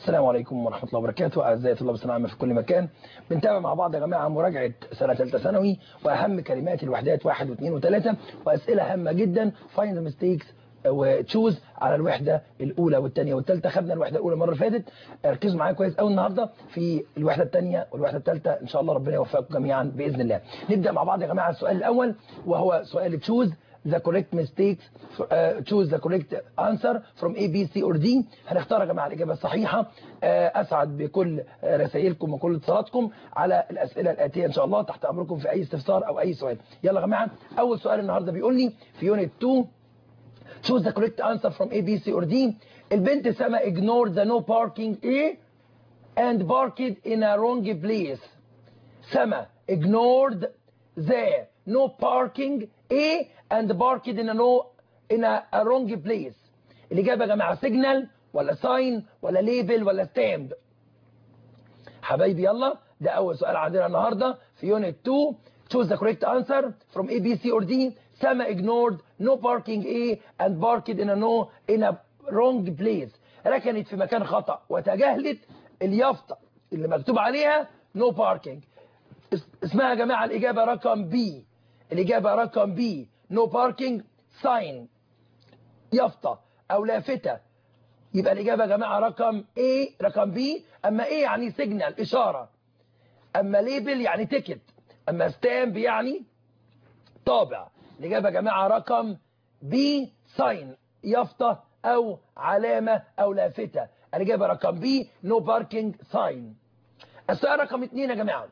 السلام عليكم ورحمة الله وبركاته أعزائي طلاب الثانوية العامة في كل مكان بنتابع مع بعض يا جماعة مراجعة سنة ثالثة ثانوي وأهم كلمات الوحدات واحد واثنين وثلاثة وأسئلة هامة جدا find the mistakes وتشوز على الوحدة الأولى والثانية والثالثة خدنا الوحدة الأولى المرة اللي فاتت ركزوا معايا كويس قوي النهاردة في الوحدة الثانية والوحدة الثالثة إن شاء الله ربنا يوفقكم جميعا بإذن الله نبدأ مع بعض يا جماعة السؤال الأول وهو سؤال تشوز the correct mistakes uh, choose the correct answer from A, B, C or D هنختار يا جماعة الإجابة الصحيحة uh, أسعد بكل رسائلكم وكل اتصالاتكم على الأسئلة الآتية إن شاء الله تحت أمركم في أي استفسار أو أي سؤال يلا يا جماعة أول سؤال النهاردة بيقول لي في يونت 2 choose the correct answer from A, B, C or D البنت سما ignored the no parking A and parked in a wrong place سما ignored the no parking A and parked in a no in a, a wrong place الإجابة يا جماعة signal ولا sign ولا label ولا stamp حبايبي يلا ده أول سؤال عندنا النهاردة في يونت 2 choose the correct answer from A, B, C or D Sama ignored no parking A and parked in a no in a wrong place ركنت في مكان خطأ وتجاهلت اليافطة اللي مكتوب عليها no parking اسمها يا جماعة الإجابة رقم B الإجابة رقم B no parking sign يافطة أو لافتة يبقى الإجابة يا جماعة رقم A رقم B أما A يعني signal إشارة أما label يعني تيكت أما stamp يعني طابع الإجابة يا جماعة رقم B sign يافطة أو علامة أو لافتة الإجابة رقم B no parking sign السؤال رقم اتنين يا جماعة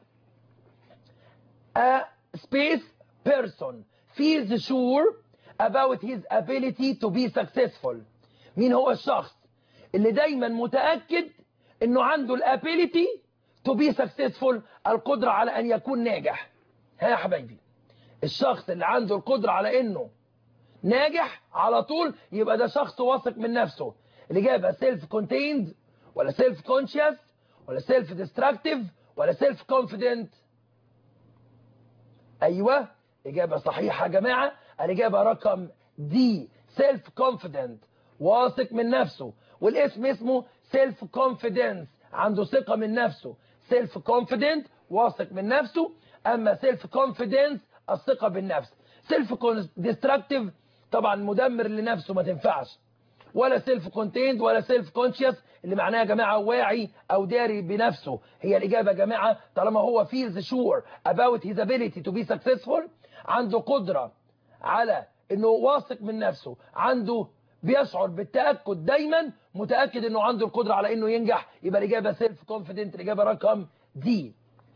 A space person feels sure about his ability to be successful مين هو الشخص اللي دايما متأكد انه عنده الابيليتي to be successful القدرة على ان يكون ناجح ها يا حبايبي الشخص اللي عنده القدرة على انه ناجح على طول يبقى ده شخص واثق من نفسه الإجابة سيلف كونتيند ولا سيلف كونشيوس ولا سيلف ديستراكتيف ولا سيلف كونفيدنت أيوة إجابة صحيحة يا جماعة الإجابة رقم دي سيلف كونفيدنت واثق من نفسه والاسم اسمه سيلف كونفيدنس عنده ثقة من نفسه سيلف كونفيدنت واثق من نفسه أما سيلف كونفيدنس الثقة بالنفس سيلف ديستراكتيف طبعا مدمر لنفسه ما تنفعش ولا سيلف كونتيند ولا سيلف كونشيوس اللي معناها يا جماعه واعي او داري بنفسه هي الاجابه يا جماعه طالما هو feels sure about his ability to be successful عنده قدره على انه واثق من نفسه عنده بيشعر بالتاكد دايما متاكد انه عنده القدره على انه ينجح يبقى الاجابه سيلف كونفيدنت الاجابه رقم دي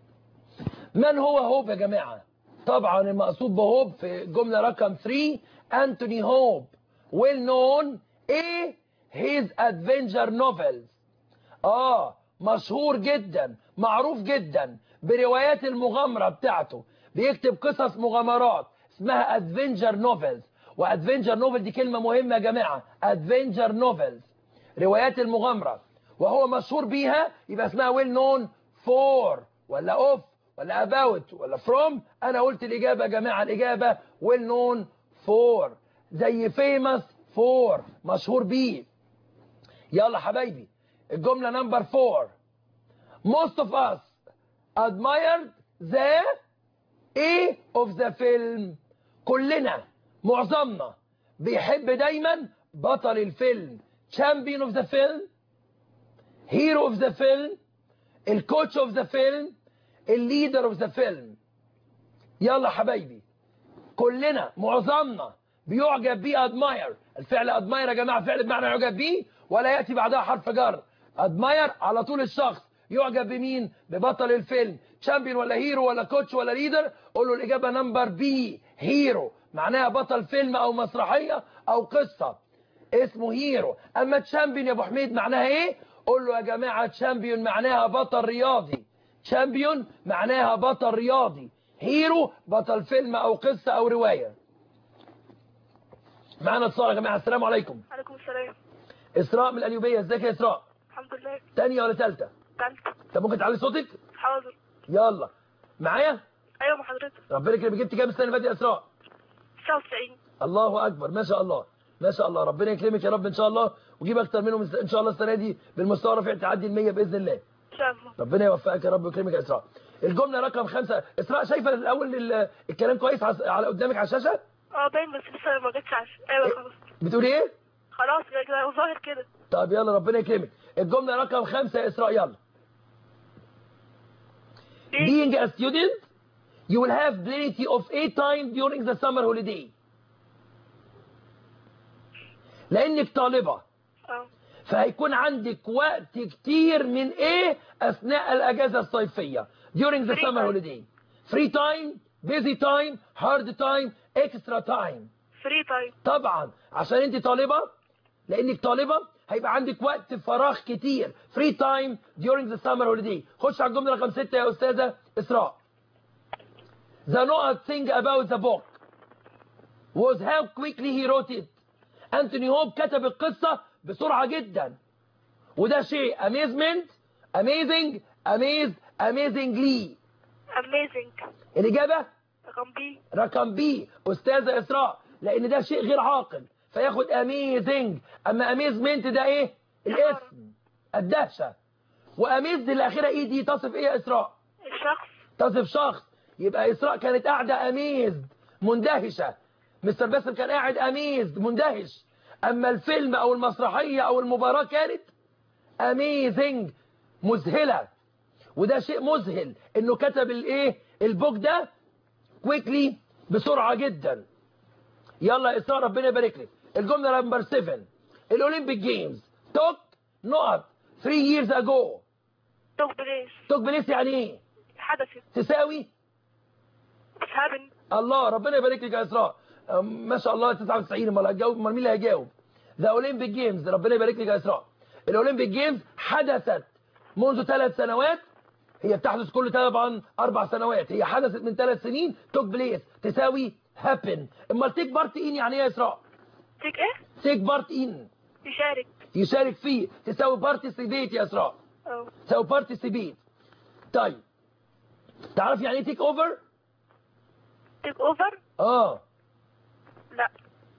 من هو هوب يا جماعه طبعا المقصود بهوب في جمله رقم 3 أنتوني هوب well known ايه his adventure novels اه مشهور جدا معروف جدا بروايات المغامرة بتاعته بيكتب قصص مغامرات اسمها adventure novels وادفنجر نوفل دي كلمة مهمة يا جماعة adventure novels روايات المغامرة وهو مشهور بيها يبقى اسمها well known for ولا of ولا about ولا from انا قلت الاجابة يا جماعة الاجابة well known for زي famous for مشهور بيه يلا حبايبي الجملة نمبر 4 most of us admired the A of the film كلنا معظمنا بيحب دايما بطل الفيلم champion of the film hero of the film الكوتش of the film الليدر of the film يلا حبايبي كلنا معظمنا بيعجب بيه admire الفعل admire يا جماعة فعل بمعنى يعجب بيه ولا يأتي بعدها حرف جر admire على طول الشخص يعجب بمين ببطل الفيلم تشامبيون ولا هيرو ولا كوتش ولا ليدر قول له الإجابة نمبر بي هيرو معناها بطل فيلم أو مسرحية أو قصة اسمه هيرو أما تشامبيون يا أبو حميد معناها إيه قول له يا جماعة تشامبيون معناها بطل رياضي تشامبيون معناها بطل رياضي هيرو بطل فيلم أو قصة أو رواية معانا اتصال يا جماعة السلام عليكم عليكم السلام إسراء من القليوبية ازيك يا إسراء الحمد لله تانية ولا تالتة تالتة طب ممكن تعلي صوتك حاضر يلا معايا ايوه مع حضرتك ربنا يكرمك جبت كام السنة اللي فاتت يا إسراء 99 الله أكبر ما شاء الله ما شاء الله ربنا يكرمك يا رب ان شاء الله وجيب اكتر منهم ان شاء الله السنه دي بالمستوى رفيع تعدي ال 100 باذن الله ان شاء الله ربنا يوفقك يا رب ويكرمك يا اسراء الجمله رقم خمسة اسراء شايفه الاول ال- الكلام كويس عس- على قدامك على الشاشه اه باين بس لسه ما جتش عش ايوه خلاص بتقولي ايه خلاص كده كده ظاهر كده طب يلا ربنا يكرمك الجمله رقم خمسة يا اسراء يلا being a student you will have plenty of a time during the summer holiday لانك طالبه اه فهيكون عندك وقت كتير من ايه اثناء الاجازه الصيفيه during the Free summer time. holiday free time busy time hard time extra time فري تايم طبعا عشان انت طالبه لانك طالبه هيبقى عندك وقت فراغ كتير free time during the summer holiday خش على الجمله رقم 6 يا استاذه اسراء the not thing about the book was how quickly he wrote it انتوني هوب كتب القصه بسرعه جدا وده شيء amazement amazing amazed amazingly اميزنج الاجابه رقم بي رقم بي استاذه اسراء لان ده شيء غير عاقل فياخد اميزنج اما اميزمنت ده ايه الاسم الدهشه واميزد اللي اخرها ايه دي تصف ايه يا اسراء الشخص تصف شخص يبقى اسراء كانت قاعده اميزد مندهشه مستر باسم كان قاعد اميزد مندهش اما الفيلم او المسرحيه او المباراه كانت اميزنج مذهله وده شيء مذهل انه كتب الايه البوك ده كويكلي بسرعه جدا يلا يا اسراء ربنا يبارك لك الجمله نمبر 7 الاولمبيك جيمز توك نقط 3 years ago توك بليس توك بليس يعني ايه حدثت تساوي بس هابن الله ربنا يبارك لك يا اسراء أم، ما شاء الله 99 امال هتجاوب امال مين اللي هيجاوب ذا اولمبيك جيمز ربنا يبارك لك يا اسراء الاولمبيك جيمز حدثت منذ ثلاث سنوات هي بتحدث كل طبعا اربع سنوات هي حدثت من ثلاث سنين توك بليس تساوي هابن امال تيك بارت ان يعني ايه يا اسراء تيك ايه تيك بارت ان يشارك يشارك فيه تساوي بارتيسيبيت يا اسراء اه تساوي بارتيسيبيت طيب تعرف يعني ايه تيك اوفر تيك اوفر اه لا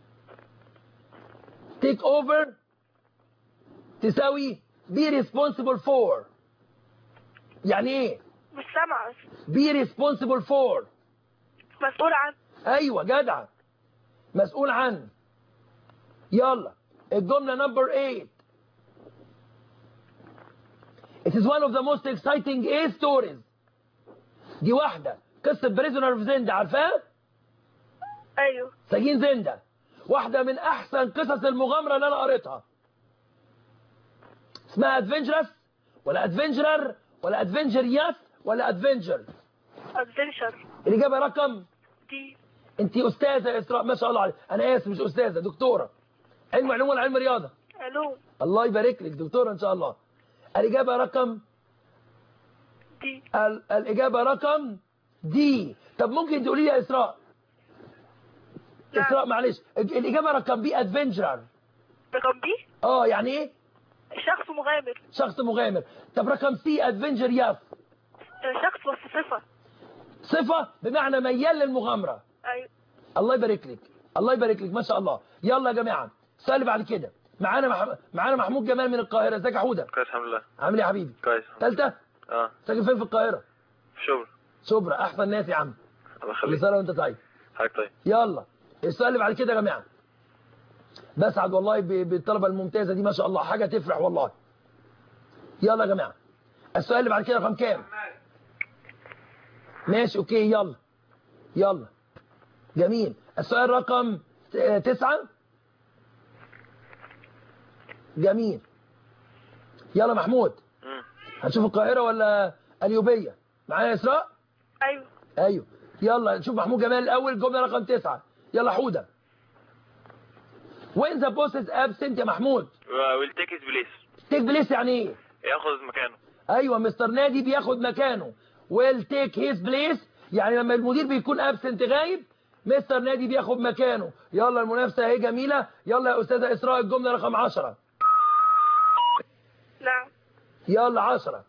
take over تساوي be responsible for يعني ايه مش سامعة be responsible for مسؤول عن ايوه جدع مسؤول عن يلا الجمله نمبر 8 It is one of the most exciting A stories دي واحدة قصة بريزونر في زندا عارفاها؟ ايوه سجين زندا واحدة من أحسن قصص المغامرة اللي أنا قريتها اسمها ادفنجرس ولا ادفنجرر ولا ادفنجرياس ولا ادفنجر ادفنشر الإجابة رقم دي أنت أستاذة يا إسراء ما شاء الله عليك أنا آسف مش أستاذة دكتورة علم علوم ولا علم رياضة علوم الله يبارك لك دكتورة إن شاء الله الإجابة رقم دي ال- الإجابة رقم دي طب ممكن تقولي لي يا إسراء نعم. إسراء معلش الج- الإجابة رقم بي ادفنجرر رقم بي اه يعني ايه شخص مغامر شخص مغامر طب رقم سي ادفنجر ياس شخص بس صفة صفة بمعنى ميال للمغامرة ايوه الله يبارك لك الله يبارك لك ما شاء الله يلا يا جماعة السؤال اللي بعد كده معانا مح... معانا محمود جمال من القاهرة ازيك يا حودة كويس الحمد لله عامل ايه يا حبيبي كويس ثالثة اه ساكن فين في القاهرة في شغل شبرا احسن ناس يا عم الله كل يخليك سنة وانت طيب حضرتك طيب يلا السؤال اللي بعد كده يا جماعة بسعد والله ب- بالطلبة الممتازة دي ما شاء الله حاجة تفرح والله يلا يا جماعة السؤال اللي بعد كده رقم كام ماشي اوكي يلا يلا جميل السؤال رقم ت- تسعة جميل يلا محمود مم. هنشوف القاهرة ولا اليوبية معايا اسراء ايوه ايوه يلا نشوف محمود جمال الاول جمله رقم تسعة يلا حوده وين ذا بوس از ابسنت يا محمود ويل تيك هيز بليس تيك بليس يعني ايه ياخذ مكانه ايوه مستر نادي بياخد مكانه ويل تيك هيز بليس يعني لما المدير بيكون ابسنت غايب مستر نادي بياخد مكانه يلا المنافسه اهي جميله يلا يا استاذه اسراء الجمله رقم 10 نعم يلا 10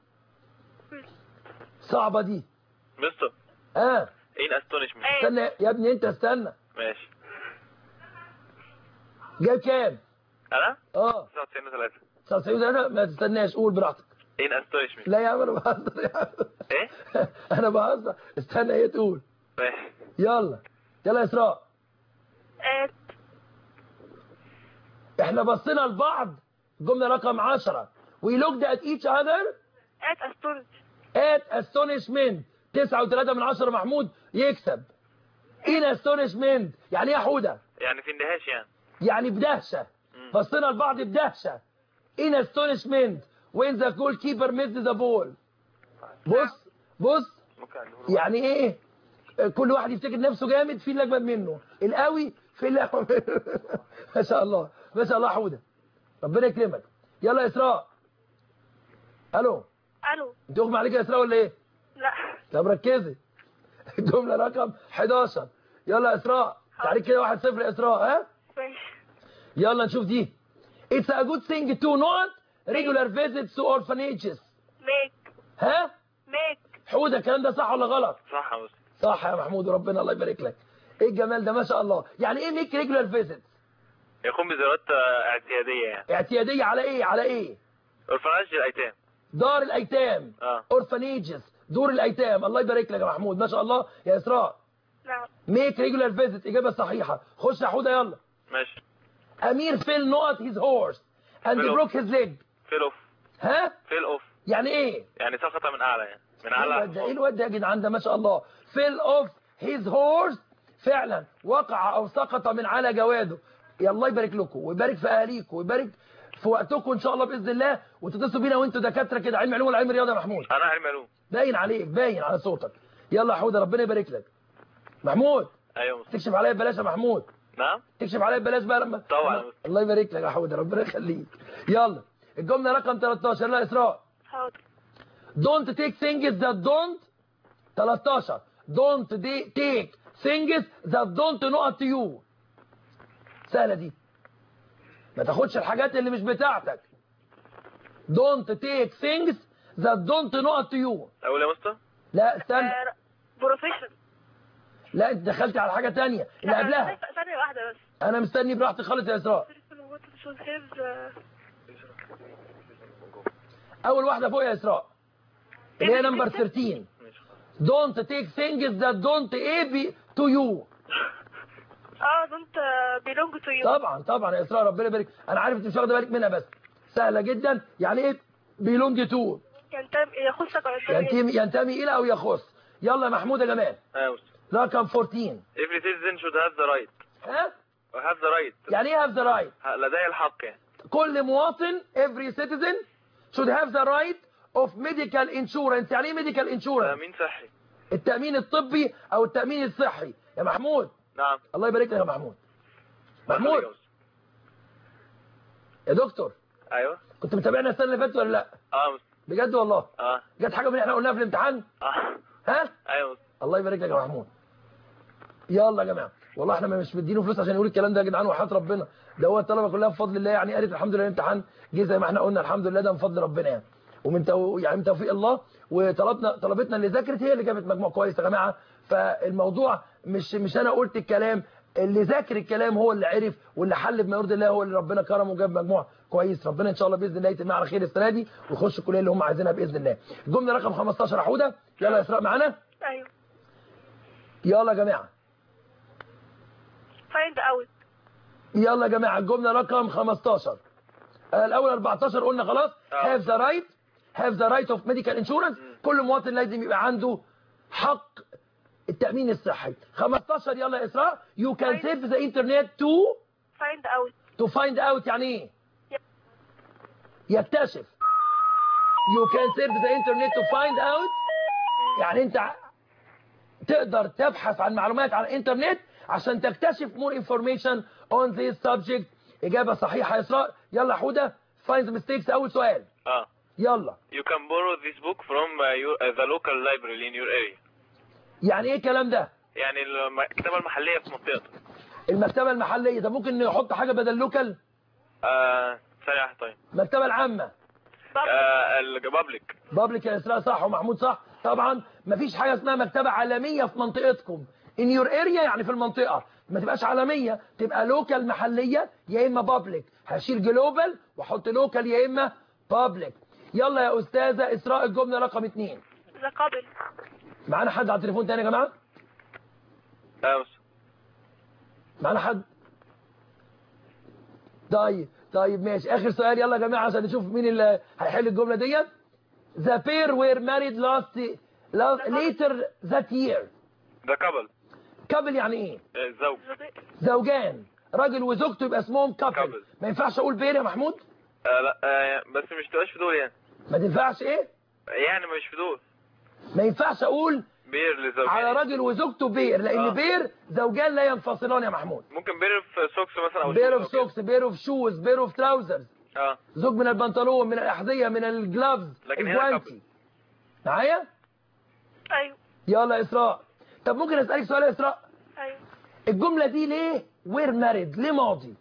صعبه دي مستر اه اين استونشمنت ايه استنى يا ابني انت استنى ماشي جايب كام انا اه 99 3 99 انا ما تستناش قول براحتك ان استويشمنت لا يا عم انا بهزر يا عم ايه انا بهزر استنى هي تقول ماشي يلا يلا يا اسراء at احنا بصينا لبعض جمله رقم 10 we looked at each other at astonishment at astonishment 9 من 10 محمود يكسب in astonishment يعني ايه يا حوده يعني في اندهاش يعني يعني بدهشه مم. بصينا لبعض بدهشه in astonishment when the goalkeeper missed the ball بص بص ممكن أقوله. يعني ايه كل واحد يفتكر نفسه جامد في اللي اجمد منه القوي في اللي أقوى منه. ما شاء الله ما شاء الله يا حوده ربنا يكرمك يلا يا اسراء الو الو انت اغمى عليك يا اسراء ولا ايه لا طب ركزي الجمله رقم 11 يلا يا اسراء تعالي كده 1 0 يا اسراء ها ماشي يلا نشوف دي It's a good thing to not regular visits to orphanages make ها make حوده الكلام ده صح ولا غلط صح يا مستر صح يا محمود وربنا الله يبارك لك ايه الجمال ده ما شاء الله يعني ايه ميك ريجولار فيزيت يقوم بزيارات آه، اعتياديه يعني اعتياديه على ايه على ايه اورفناج الايتام دار الايتام اه اورفانيجز دور الايتام الله يبارك لك يا محمود ما شاء الله يا اسراء نعم ميك ريجولار فيزيت اجابه صحيحه خش يا حوده يلا ماشي امير فيل نقط هيز هورس اند فيل بروك هيز ليج فيل اوف ها فيل اوف يعني ايه يعني سقط من اعلى يعني من ايه اعلى الواد ده ايه الواد ده يا جدعان ده ما شاء الله فيل اوف هيز هورس فعلا وقع او سقط من على جواده يا الله يبارك لكم ويبارك في اهاليكم ويبارك في وقتكم ان شاء الله باذن الله وتتصلوا بينا وانتوا دكاتره كده علم علوم ولا علم رياضه يا محمود انا علم علوم باين عليك باين على صوتك يلا يا حوده ربنا يبارك لك محمود ايوه يا مستر تكشف عليا ببلاش يا محمود نعم تكشف عليا ببلاش بقى لما طبعا. لما- الله يبارك لك يا حوده ربنا يخليك يلا الجمله رقم 13 يلا يا اسراء حاضر don't take things that don't 13 don't de- take things that don't not to you سهلة دي ما تاخدش الحاجات اللي مش بتاعتك don't take things that don't not to you اقول يا مستر لا استنى بروفيشن لا انت دخلت على حاجة تانية اللي قبلها ثانية واحدة بس انا مستني براحتي خالص يا اسراء should have the اول واحدة فوق يا اسراء اللي هي نمبر 13 ماشي don't take things that don't be to you اه don't uh, belong to you طبعا طبعا يا اسراء ربنا يبارك انا عارف انت مش واخده بالك منها بس سهله جدا يعني ايه بيلونج تو ينتمي يخصك ولا ينتمي ينتمي ينتمي الى او يخص يلا يا محمود يا جمال ايوه يا مستر رقم 14 every citizen should have the right ها have the right يعني ايه have the right لدي الحق يعني كل مواطن every citizen should have the right of medical insurance يعني ايه medical insurance تأمين صحي التامين الطبي او التامين الصحي يا محمود نعم الله يبارك لك يا محمود محمود الله يخليك يا دكتور يا مستر. ايوه كنت متابعنا السنه اللي فاتت ولا لا اه يا مستر. بجد والله اه جت حاجه من اللي احنا قلناها في الامتحان اه ها ايوه يا مستر. الله يبارك لك يا محمود يلا يا جماعه والله احنا مش مدينه فلوس عشان يقول الكلام ده يا جدعان وحياه ربنا ده هو الطلبه كلها بفضل الله يعني قالت الحمد لله الامتحان جه زي ما احنا قلنا الحمد لله ده من فضل ربنا يعني ومن تو... يعني من توفيق الله وطلبنا طلبتنا اللي ذاكرت هي اللي جابت مجموع كويس يا جماعه فالموضوع مش مش انا قلت الكلام اللي ذاكر الكلام هو اللي عرف واللي حل بما يرضي الله هو اللي ربنا كرمه وجاب مجموع كويس ربنا ان شاء الله باذن الله يتمها على خير السنه دي ويخش الكليه اللي هم عايزينها باذن الله الجمله رقم 15 يا حوده يلا يا اسراء معانا ايوه يلا يا جماعه find out يلا يا جماعه الجمله رقم 15 آه، الاول 14 قلنا خلاص آه. have the right have the right of medical insurance كل مواطن لازم يبقى عنده حق التامين الصحي 15 يلا يا اسراء you can طيب. surf the internet to find out to find out يعني ايه ي- يكتشف you can surf the internet to find out يعني انت ع- تقدر تبحث عن معلومات على الانترنت عشان تكتشف more information on this subject اجابه صحيحه يا اسراء يلا حوده find the mistakes اول سؤال اه يلا you can borrow this book from uh, your, uh, the local library in your area يعني ايه الكلام ده يعني المكتبة المحلية في منطقتك المكتبه المحليه ده ممكن نحط حاجه بدل لوكال آه ثانية واحدة طيب المكتبه العامه آه البابليك بابليك يا اسراء صح ومحمود صح طبعا مفيش حاجه اسمها مكتبه عالميه في منطقتكم in your area يعني في المنطقه ما تبقاش عالميه تبقى لوكال محليه يا اما بابليك هشيل جلوبال واحط لوكال يا اما بابليك يلا يا استاذه اسراء الجمله رقم اتنين ذا قبل معانا حد على التليفون تاني يا جماعه اه بس معانا حد طيب طيب ماشي اخر سؤال يلا يا جماعه عشان نشوف مين اللي هيحل الجمله ديت The pair were married last, last later that year ذا كابل كابل يعني ايه زوج زوجين زوجان راجل وزوجته يبقى اسمهم كابل couple. ما ينفعش اقول بير يا محمود آه لا آه بس مش تبقاش في دول يعني ما تنفعش ايه يعني مش في دول ما ينفعش اقول بير لزوجين على راجل وزوجته بير لان آه. بير زوجان لا ينفصلان يا محمود ممكن بير في سوكس مثلا او بير اوف شوز أو سوكس بير اوف شوز بير اوف تراوزرز كده. اه زوج من البنطلون من الاحذيه من الجلافز لكن هنا الجوانتي معايا ايوه يلا يا اسراء طب ممكن اسالك سؤال يا اسراء ايوه الجمله دي ليه وير ماريد ليه ماضي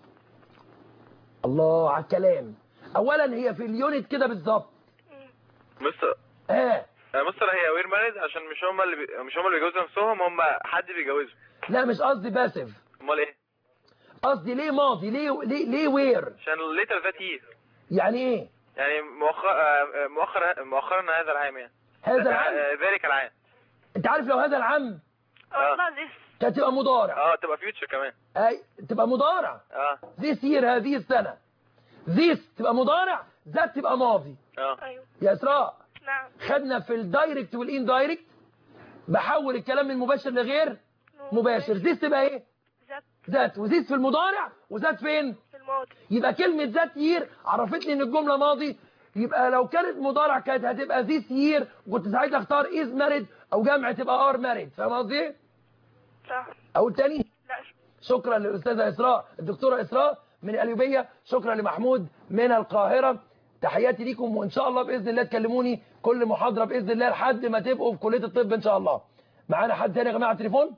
الله على الكلام اولا هي في اليونت كده بالظبط مم. مستر اه آه مستر هي وير ماريد عشان مش هم اللي بي... مش هم اللي بيجوزوا نفسهم هم حد بيجوزهم لا مش قصدي باسف امال ايه قصدي ليه ماضي ليه ليه ليه وير عشان ليتر ذات يير يعني ايه يعني مؤخر آه، مؤخر مؤخرا هذا العام يعني هذا العام آه، ذلك العام انت عارف لو هذا العام والله لسه كانت تبقى مضارع اه تبقى فيوتشر كمان اي تبقى مضارع اه this year هذه السنه this تبقى مضارع ذات تبقى ماضي اه ايوه يا اسراء نعم خدنا في الدايركت والاندايركت بحول الكلام من مباشر لغير مباشر ذيس تبقى ايه ذات ذات وذيس في المضارع وذات فين في الماضي يبقى كلمة ذات يير عرفتني ان الجملة ماضي يبقى لو كانت مضارع كانت هتبقى ذيس يير وكنت ساعتها اختار از ماريد او جمع تبقى ار ماريد فاهم قصدي ايه؟ صح اقول تاني لا شكرا للاستاذه اسراء الدكتوره اسراء من القليوبيه شكرا لمحمود من القاهره تحياتي ليكم وان شاء الله باذن الله تكلموني كل محاضره باذن الله لحد ما تبقوا في كليه الطب ان شاء الله معانا حد تاني يا جماعه على التليفون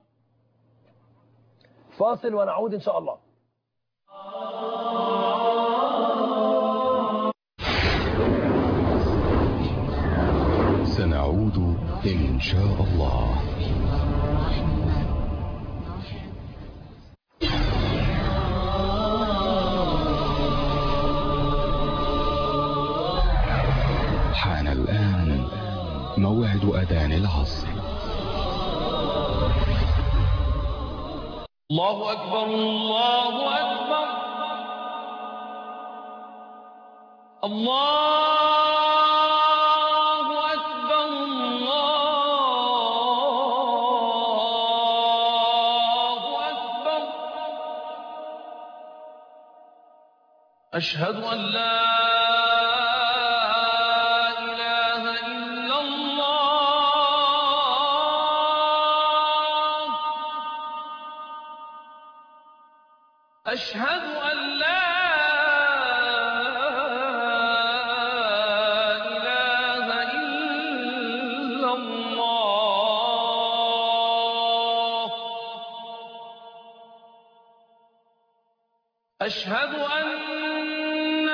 فاصل ونعود ان شاء الله سنعود إن شاء الله حان الآن موعد أذان العصر الله أكبر الله أكبر الله أكبر الله أكبر أشهد أن لا إله إلا الله أشهد أن لا إله إلا الله أشهد أن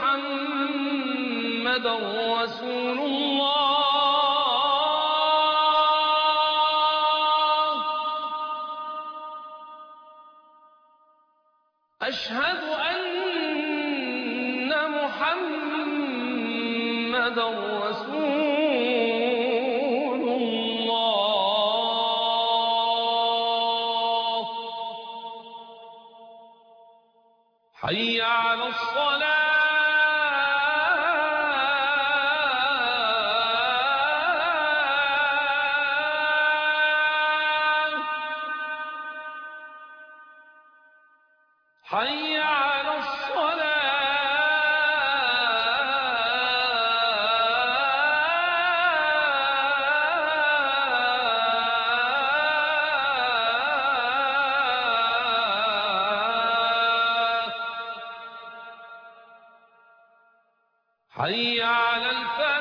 محمدا رسول الله أشهد أن محمدا رسول الله حي على الصلاة حي على الصلاة حي على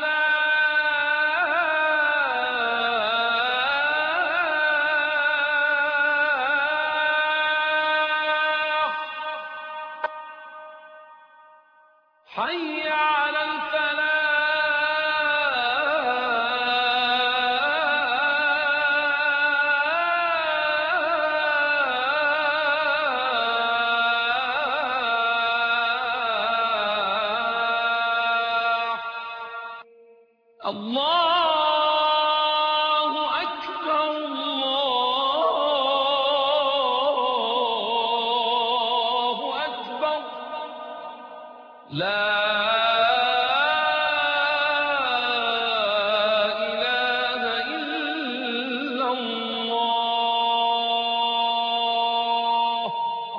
الفلاح حي على الله أكبر الله أكبر لا إله إلا الله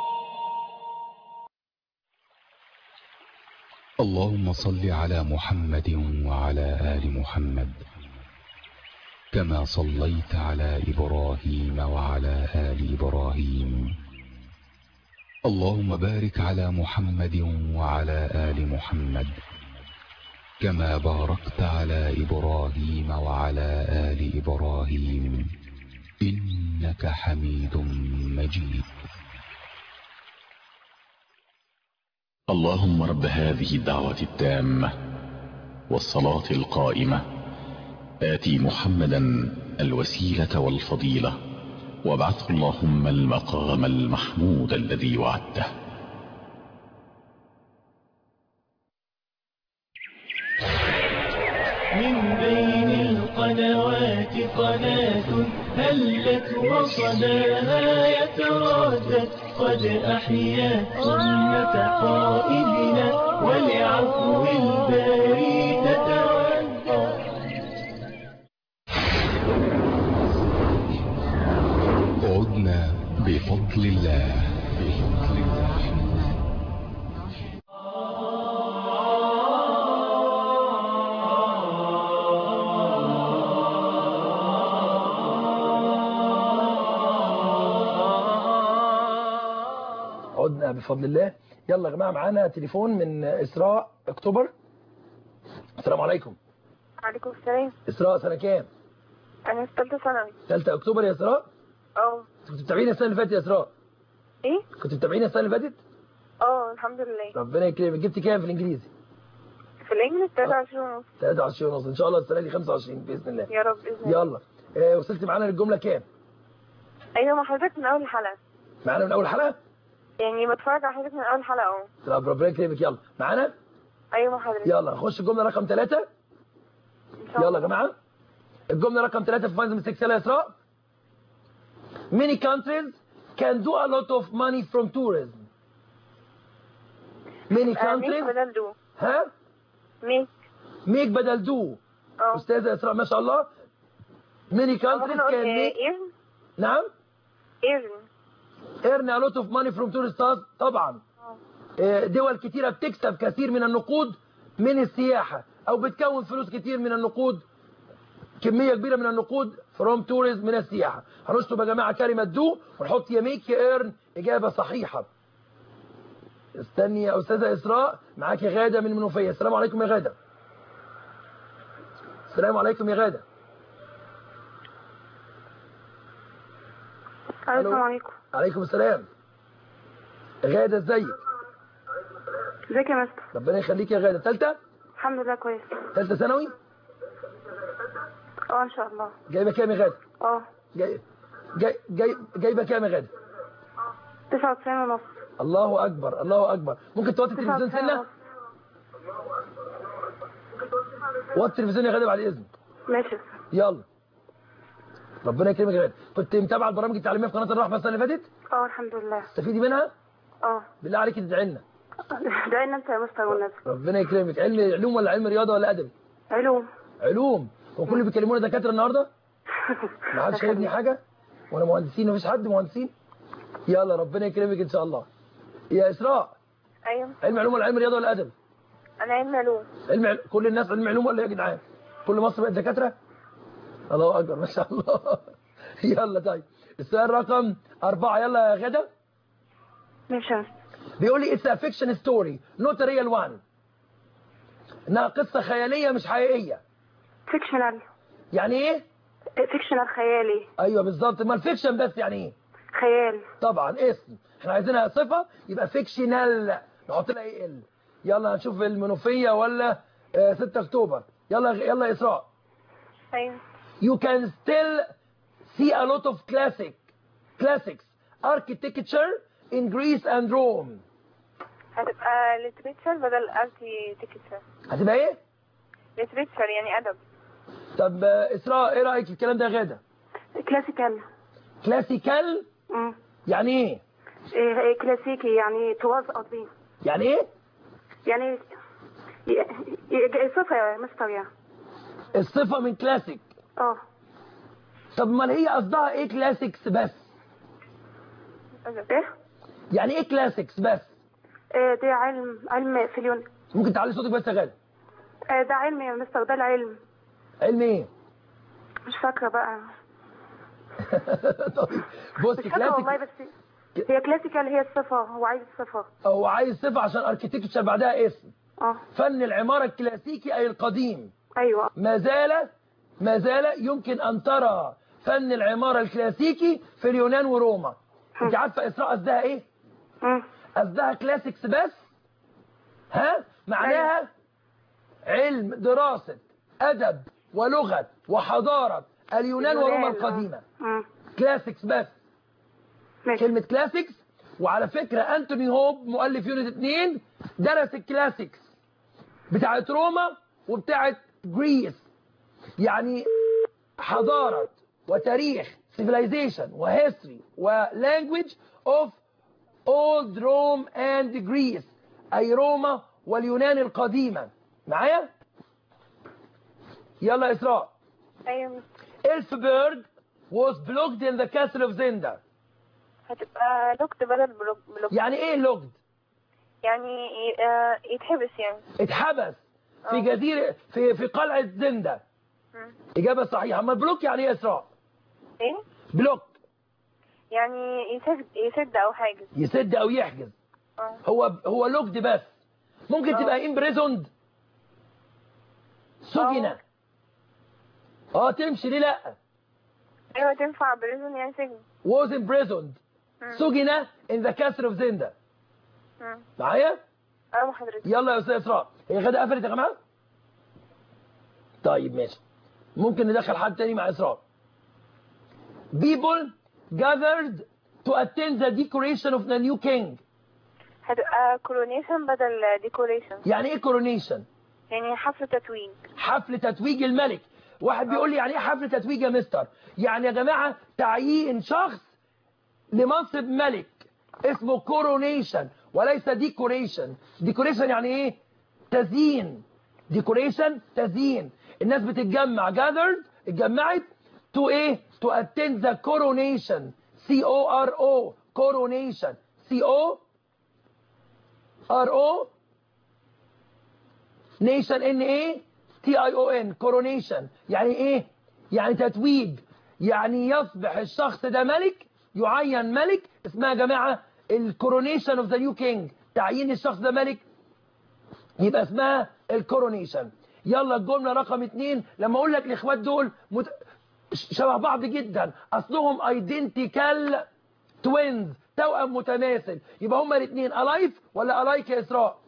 اللهم صل على محمد وعلى آل محمد كما صليت على إبراهيم وعلى آل إبراهيم اللهم بارك على محمد وعلى آل محمد كما باركت على إبراهيم وعلى آل إبراهيم إنك حميد مجيد اللهم رب هذه الدعوة التامة والصلاة القائمة آتي محمدا الوسيلة والفضيلة وابعثه اللهم المقام المحمود الذي وعدته من بين القنوات قناة هلت وصداها يتردد قد أحيا سنة قائدنا ولعفو الباري تتودد عدنا بفضل الله بفضل الله عدنا بفضل الله يلا يا جماعه معانا تليفون من اسراء اكتوبر السلام عليكم عليكم السلام اسراء سنه كام انا في ثالثه ثانوي 3 اكتوبر يا اسراء اه كنت بتتابعيني السنه اللي فاتت يا اسراء ايه كنت بتتابعيني السنه اللي فاتت اه الحمد لله ربنا يكرمك جبت كام في الانجليزي في الانجليزي 23 ونص 23 ونص ان شاء الله السنه دي 25 باذن الله يا رب باذن الله يلا آه وصلت معانا للجمله كام ايوه مع حضرتك من اول حلقه معانا من اول حلقه يعني بتفرج على حضرتك من اول حلقه اهو طب ربنا يكرمك يلا معانا ايوه مع حضرتك يلا نخش الجمله رقم ثلاثة إن شاء يلا الله. يا جماعه الجمله رقم ثلاثة في فاينز 6 يلا يا اسراء many countries can do a lot of money from tourism many آه، ميك countries بدل دو ها ميك make بدل do اه استاذه اسراء ما شاء الله many countries ممكن اقول can make ايرن نعم ايرن earn a lot of money from tourists طبعا آه، دول كتيرة بتكسب كثير من النقود من السياحة او بتكون فلوس كتير من النقود كمية كبيرة من النقود from tourism من السياحة هنشطب يا جماعة كلمة دو ونحط يا ميك يا earn اجابة صحيحة استني يا استاذة اسراء معاك يا غادة من المنوفية السلام عليكم يا غادة السلام عليكم يا غادة السلام عليكم عليكم السلام غادة ازيك ازيك يا مستر ربنا يخليك يا غادة ثالثة الحمد لله كويس ثالثة ثانوي اه ان شاء الله جايبة كام يا غادة اه جاي جاي جاي جايبة كام يا غادة 99 ونص الله اكبر الله اكبر ممكن توطي التلفزيون 99 سنة ونص وطي التلفزيون يا غادة بعد اذنك ماشي يلا ربنا يكرمك يا غادة كنت متابعة البرامج التعليمية في قناة الرحمة السنة اللي فاتت اه الحمد لله تستفيدي منها اه بالله عليك تدعي لنا ده ان انت يا مستر والنبي ربنا يكرمك علم علوم ولا علم رياضة ولا ادبي علوم علوم هو كل اللي بيكلمونا دكاترة النهارده ما حدش شايفني حاجة وانا مهندسين مفيش حد مهندسين يلا ربنا يكرمك ان شاء الله يا اسراء ايوه علم علوم ولا علم رياضة ولا ادبي انا علم علوم علم عل... كل الناس علم علوم ولا إيه يا جدعان كل مصر بقت دكاتره الله اكبر ما شاء الله يلا طيب السؤال رقم أربعة يلا يا غدا ماشي يا مستر بيقول لي it's a fiction story not a real one انها قصة خيالية مش حقيقية فيكشنال يعني ايه فيكشنال خيالي ايوه بالظبط ما الفيكشن بس يعني ايه خيال طبعا اسم احنا عايزينها صفة يبقى فيكشنال نحط لها ايه ال يلا هنشوف المنوفية ولا آه 6 اكتوبر يلا يلا يا اسراء ايوه you can still see a lot of classic classics architecture in Greece and Rome هتبقى ليتريتشر بدل ارتي تيكتشر هتبقى ايه ليتريتشر يعني ادب طب آه، اسراء ايه رايك في الكلام ده يا غاده كلاسيكال كلاسيكال مم. يعني ايه إيه إيه كلاسيكي يعني تواز قصدي يعني ايه يعني ي- ي- صفة يا مستر يعني الصفه من كلاسيك اه طب امال هي قصدها ايه كلاسيكس بس ايه يعني ايه كلاسيكس بس إيه ده علم علم في اليون ممكن تعلي صوتك بس يا غاده إيه ده علم يا مستر ده العلم علم ايه مش فاكرة بقى طيب بص مش فاكرة والله كلاسيك بس هي كلاسيكال هي الصفة هو عايز الصفة هو عايز صفه عشان اركيتكتشر بعدها اسم اه فن العماره الكلاسيكي اي القديم ايوه ما زال ما زال يمكن أن ترى فن العمارة الكلاسيكي في اليونان وروما انت عارفة إسراء قصدها إيه؟ مم. قصدها كلاسيكس بس ها؟ معناها علم دراسة أدب ولغة وحضارة اليونان وروما اليونان، آه. القديمة مم. كلاسيكس بس ماشي كلمة كلاسيكس وعلى فكرة أنتوني هوب مؤلف يونت 2 درس الكلاسيكس بتاعت روما وبتاعت جريس يعني حضارة وتاريخ civilization وهيستوري ولانجويج of old Rome and Greece أي روما واليونان القديمة معايا؟ يلا إسراء ايوه إلفبرج was blocked in the castle of Zenda هتبقى لوكت بدل بلوك, بلوك. يعني إيه لوكد؟ يعني ي- آه، يتحبس يعني اتحبس في آه. جزيرة في في قلعة زندا مم. إجابة صحيحة أما بلوك يعني إيه يا إسراء؟ ايه بلوك يعني يسد يسد او حاجة يسد أو يحجز اه هو هو لوكد بس ممكن آه. تبقى امبريزوند سجن آه. اه تمشي ليه لا ايوه تنفع بريزون يعني سجن was imprisoned مم. سجن in the castle of زندا مم. معايا اه حضرتك يلا يا استاذ اسراء هي غدا قفلت يا جماعه طيب ماشي ممكن ندخل حد تاني مع اسراء people gathered to attend the decoration of the new king هتبقى كورونيشن بدل ديكوريشن يعني ايه coronation يعني حفل تتويج حفل تتويج الملك واحد بيقول لي يعني ايه حفل تتويج يا مستر يعني يا جماعه تعيين شخص لمنصب ملك اسمه كورونيشن وليس ديكوريشن ديكوريشن يعني ايه تزيين ديكوريشن تزيين الناس بتتجمع gathered اتجمعت to ايه to attend the coronation C O R O coronation C O R O نيشن ان ايه تي اي او ان كورونيشن يعني ايه يعني تتويج يعني يصبح الشخص ده ملك يعين ملك اسمها يا جماعه الكورونيشن اوف ذا نيو كينج تعيين الشخص ده ملك يبقى اسمها الكورونيشن يلا الجمله رقم اتنين لما اقول لك الاخوات دول مت... شبه بعض جدا اصلهم ايدنتيكال توينز توأم متماثل يبقى هما الاثنين الايف ولا الايك يا اسراء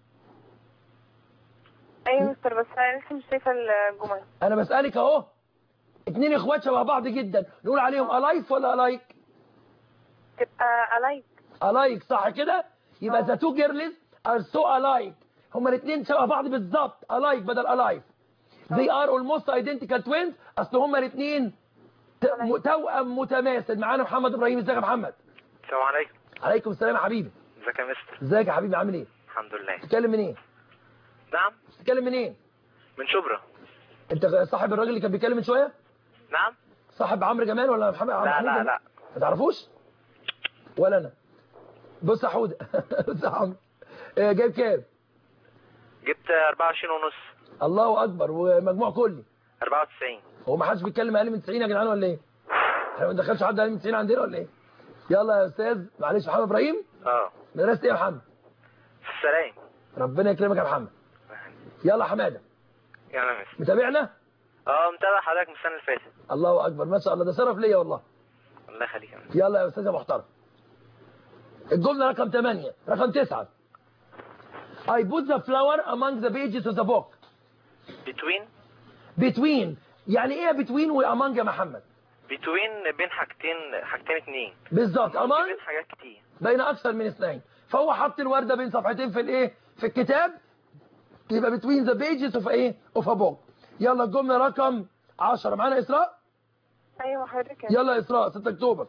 ايوه مستر بس انا لسه مش شايفه الجمل انا بسألك اهو اتنين اخوات شبه بعض جدا نقول عليهم الايف ولا الايك تبقى الايك الايك صح كده يبقى ذا تو جيرلز ار سو الايك هما الاثنين شبه بعض بالظبط الايك بدل الايف they are almost identical twins اصل هما الاثنين توأم متماثل معانا محمد ابراهيم ازيك يا محمد السلام عليكم عليكم السلام يا حبيبي ازيك يا مستر ازيك يا حبيبي عامل ايه الحمد لله بتتكلم منين نعم بتتكلم منين من شبرا انت صاحب الراجل اللي كان بيتكلم من شويه نعم صاحب عمرو جمال ولا محمد عمرو لا حميد لا ده؟ لا ما تعرفوش ولا انا بص يا حوده بص يا عمرو آه، جايب كام جبت 24 ونص الله اكبر ومجموع كلي 94 هو ما حدش بيتكلم اقل من 90 يا جدعان ولا ايه احنا ما ندخلش حد اقل من 90 عندنا ولا ايه يلا يا استاذ معلش محمد ابراهيم اه مدرسه ايه يا محمد في السلام ربنا يكرمك يا محمد يلا يا حماده يلا يا مستر متابعنا اه متابع حضرتك من السنه اللي فاتت الله اكبر ما شاء الله ده شرف ليا والله الله يخليك يا مستر يلا يا استاذ يا محترم الجمله رقم 8 رقم 9 I put the flower among the pages of the book between between يعني ايه between و among يا محمد between بين حاجتين حاجتين اتنين بالظبط بين among حاجات كتير بين اكثر من اثنين فهو حط الورده بين صفحتين في الايه في الكتاب يبقى between the pages of ايه of a book يلا الجمله رقم 10 معانا اسراء ايوه حضرتك يلا يا اسراء 6 اكتوبر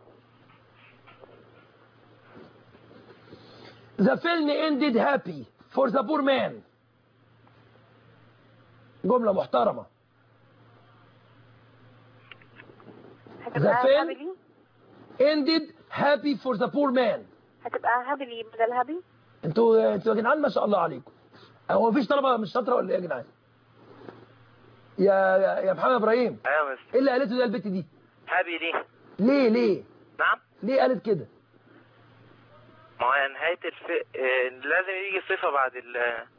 The film ended happy for the poor man جملة محترمة هتبقى The film- هابلي ended happy for the poor man هتبقى هابلي بدل هابي انتوا انتوا يا جدعان ما شاء الله عليكم هو مفيش طلبة مش شاطرة ولا ايه يا جدعان يا يا, يا محمد ابراهيم ايوه يا مستر ايه اللي قالته ده البت دي هابي ليه ليه ليه نعم ليه قالت كده ما هو نهاية الف... آه، لازم يجي صفة بعد ال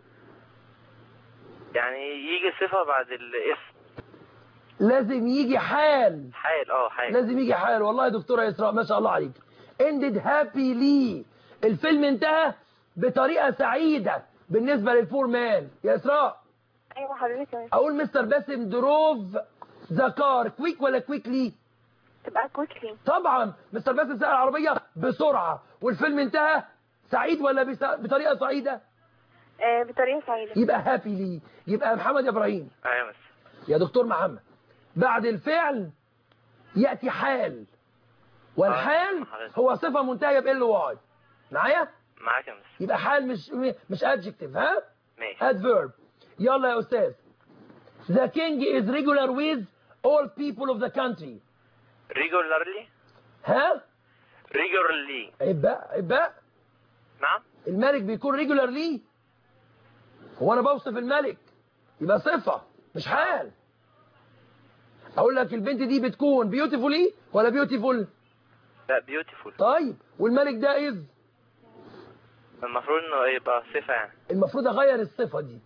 يعني يجي صفة بعد الاسم لازم يجي حال حال اه حال لازم يجي حال والله يا دكتوره اسراء ما شاء الله عليك ended happily الفيلم انتهى بطريقه سعيده بالنسبه للفور مان يا اسراء ايوه حضرتك يا مستر. اقول مستر باسم دروف ذا كار كويك ولا كويكلي تبقى كويكلي طبعا مستر باسم سأل العربيه بسرعه والفيلم انتهى سعيد ولا بس- بطريقه سعيده آه بطريقه سعيده يبقى هابيلي يبقى محمد يا ابراهيم ايوه يا مستر يا دكتور محمد بعد الفعل يأتي حال والحال حضرتك. هو صفة منتهية بإل واي معايا معاك يا مستر يبقى حال مش مش adjective ها ماشي adverb يلا يا أستاذ The king is regular with all people of the country ريجولارلي ها ريجولارلي عيب بقى عيب بقى نعم الملك بيكون regularly هو أنا بوصف الملك يبقى صفة مش حال أقول لك البنت دي بتكون beautifully ولا beautiful لا بيوتيفول طيب والملك ده إذ المفروض انه يبقى صفة يعني المفروض اغير الصفة دي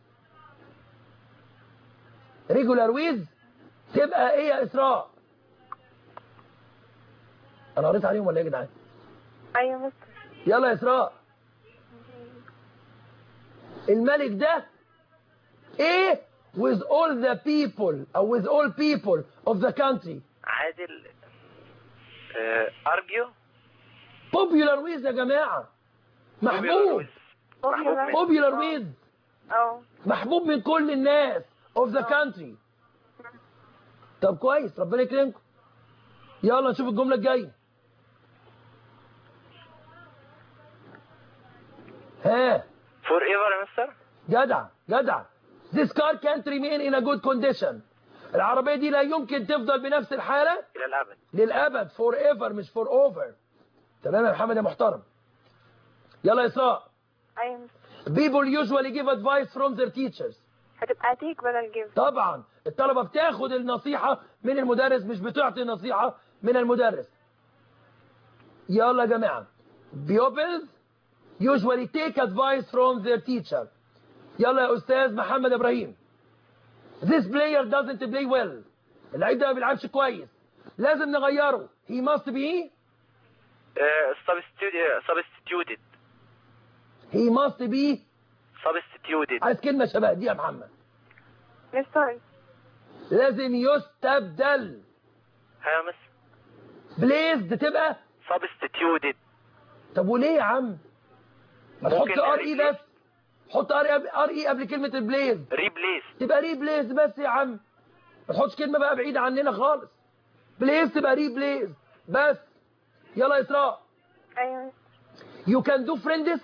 ريجولار ويز تبقى ايه يا اسراء انا قريت عليهم ولا ايه يا جدعان ايوه يا مستر يلا يا اسراء الملك ده ايه with all the people او with all people of the country عادل ارجيو popular with يا جماعة محبوب Popular. popular with اه محبوب من كل الناس of the country طب كويس ربنا يكرمكم يلا نشوف الجملة الجاية ها فور ايفر يا مستر جدع جدع This car can't remain in a good condition العربية دي لا يمكن تفضل بنفس الحالة الى الابد للأبد forever مش for over تمام يا محمد يا محترم يلا يا إسراء ايوه يا مستر. People usually give advice from their teachers هتبقى تيك بدل جيف طبعا الطلبة بتاخد النصيحة من المدرس مش بتعطي نصيحة من المدرس يلا يا جماعة pupils usually take advice from their teacher يلا يا أستاذ محمد إبراهيم this player doesn't play well اللعيب ده ما بيلعبش كويس لازم نغيره he must be سبستيوتد he must be سبستيوتد عايز كلمة شبه دي يا محمد مستر لازم يستبدل ها مس بليزد تبقى سبستيوتد طب وليه يا عم ما تحط ممكن ار اي replace. بس حط ار ار اي قبل كلمة البليز ريبليس تبقى ريبليز بس يا عم ما تحطش كلمة بقى بعيدة عننا خالص بليز تبقى ريبليز بس يلا يا اسراء ايوه يو كان دو فريندز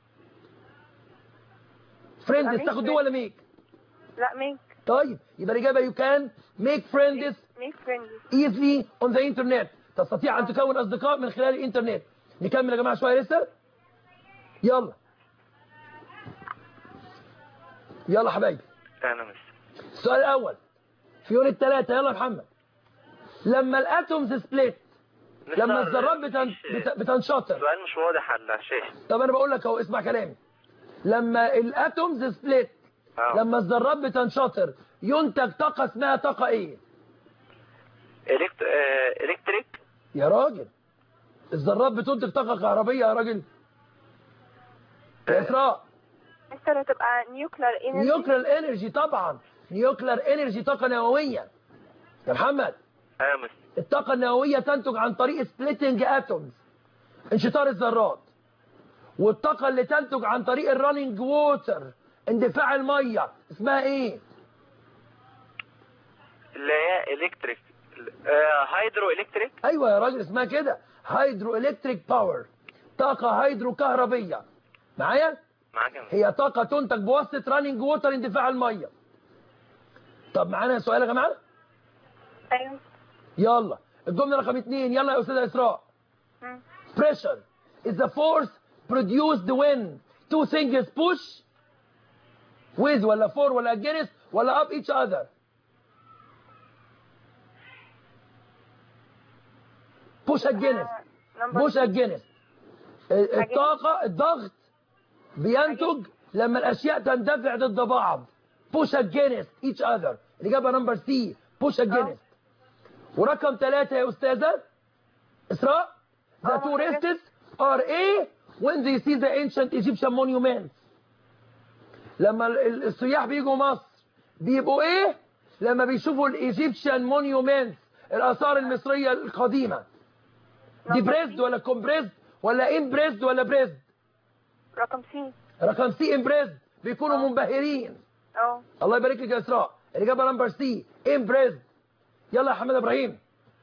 فريندز make تاخد دو friends. ولا ميك لا ميك طيب يبقى الإجابة يو كان ميك فريندز ميك فريندز easily on the internet تستطيع أن تكون أصدقاء من خلال الإنترنت نكمل يا جماعة شوية لسه يلا يلا حبايبي انا مس السؤال الأول في يوم الثلاثة يلا يا محمد لما الاتومز سبليت لما الذرات بتن... بت... بتنشطر السؤال مش واضح على الشاشة طب انا بقول لك اهو اسمع كلامي لما الاتومز سبليت اه لما الذرات بتنشطر ينتج طاقة اسمها طاقة ايه إلكت... آه، الكتريك يا راجل الذرات بتنتج طاقة كهربية يا راجل يا اسراء مستر هتبقى نيوكلر انرجي نيوكلير انرجي طبعا نيوكلير انرجي طاقة نووية يا محمد اه مس الطاقة النووية تنتج عن طريق سبليتنج اتومز انشطار الذرات والطاقة اللي تنتج عن طريق الرننج ووتر اندفاع المية اسمها ايه اللي هي الكتريك هيدرو الكتريك ايوه يا راجل اسمها كده هيدرو الكتريك باور طاقه هيدرو كهربيه معايا معاك يا مستر هي طاقه تنتج بواسطه راننج ووتر اندفاع الميه طب معانا سؤال يا جماعه ايوه يلا الجمله رقم اتنين يلا يا استاذه اسراء مم. pressure is the force produced when two things push with ولا for ولا against ولا up each other push against نمبر push against الطاقة الضغط بينتج لما الأشياء تندفع ضد بعض push against each other الإجابة نمبر سي push against ورقم ثلاثة يا أستاذة إسراء the آه، tourists are A when they see the ancient Egyptian monuments لما ال- ال- السياح بيجوا مصر بيبقوا ايه لما بيشوفوا الايجيبشن مونيومنتس الاثار المصريه القديمه دي بريزد ولا كومبريزد ولا امبريزد ولا بريزد رقم سي رقم سي امبريزد بيكونوا منبهرين اه الله يبارك لك يا اسراء الاجابه نمبر سي امبريزد يلا يا حماد ابراهيم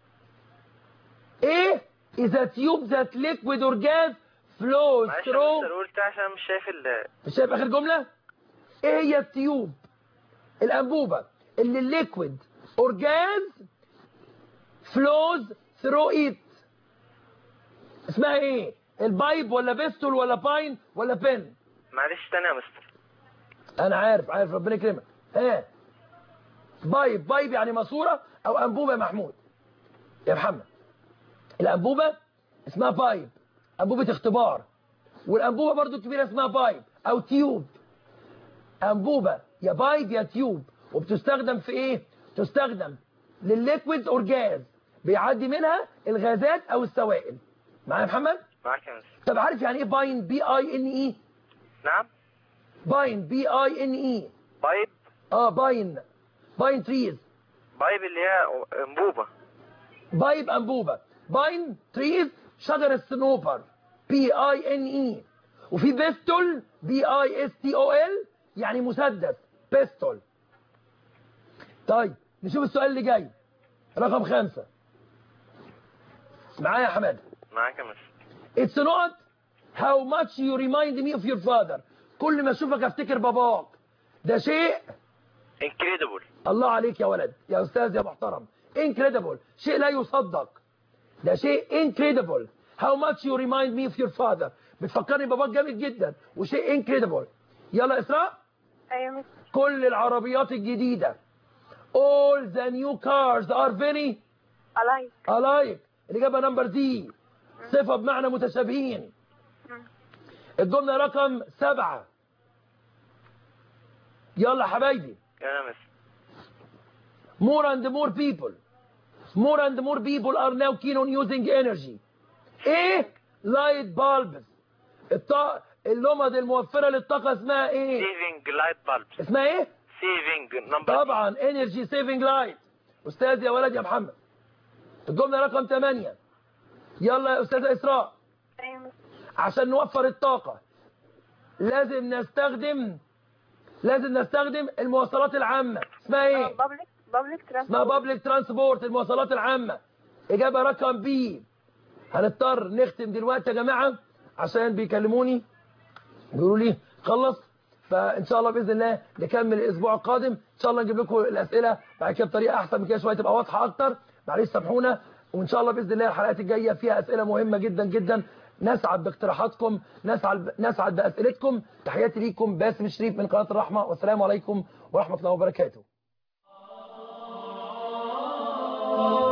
ايه اذا تيوب ذات ليكويد اور جاز فلوز معلش يا ثرو مستر قول تاني عشان مش شايف ال مش شايف اخر جمله ايه هي التيوب الانبوبه اللي الليكويد اور جاز فلوز ثرو ايت اسمها ايه البايب ولا بيستول ولا باين ولا بن معلش تاني يا مستر انا عارف عارف ربنا يكرمك ها بايب بايب يعني ماسوره او انبوبه يا محمود يا محمد الانبوبه اسمها بايب انبوبه اختبار والانبوبه برضو الكبيره اسمها بايب او تيوب انبوبه يا بايب يا تيوب وبتستخدم في ايه تستخدم للليكويد اور جاز بيعدي منها الغازات او السوائل معايا يا محمد معاك يا مستر طب عارف يعني ايه باين بي اي ان اي نعم باين بي اي ان اي بايب اه باين باين تريز بايب اللي هي انبوبة بايب انبوبه باين تريز شجر الصنوبر بي اي ان اي وفي بيستول بي اي اس تي او ال يعني مسدس بيستول طيب نشوف السؤال اللي جاي رقم خمسة معايا يا حماد معاك يا مستر It's not how much you remind me of your father كل ما اشوفك افتكر باباك ده شيء انكريدبل الله عليك يا ولد يا استاذ يا محترم incredible شيء لا يصدق ده شيء incredible how much you remind me of your father بتفكرني باباك جامد جدا وشيء incredible يلا اسراء ايوه مس كل العربيات الجديدة all the new cars are very الايك alike الإجابة نمبر دي صفة بمعنى متشابهين الجملة رقم سبعة يلا حبايبي يا مستر more and more people more and more people are now keen on using energy ايه light bulbs الط... اللمض الموفرة للطاقة اسمها ايه سيفنج لايت بالب اسمها ايه سيفنج نمبر طبعا energy saving light استاذ يا ولد يا محمد الجملة رقم 8 يلا يا استاذة اسراء ايوه مس عشان نوفر الطاقة لازم نستخدم لازم نستخدم المواصلات العامة اسمها ايه بابليك بابليك اسمها بابليك ترانسبورت المواصلات العامة إجابة رقم بي هنضطر نختم دلوقتي يا جماعة عشان بيكلموني بيقولوا لي خلص فإن شاء الله بإذن الله نكمل الأسبوع القادم إن شاء الله نجيب لكم الأسئلة بعد كده بطريقة أحسن من كده شوية تبقى واضحة أكتر معلش سامحونا وإن شاء الله بإذن الله الحلقات الجاية فيها أسئلة مهمة جدا جدا نسعد باقتراحاتكم نسعد نسعد بأسئلتكم تحياتي ليكم باسم شريف من قناة الرحمة والسلام عليكم ورحمة الله وبركاته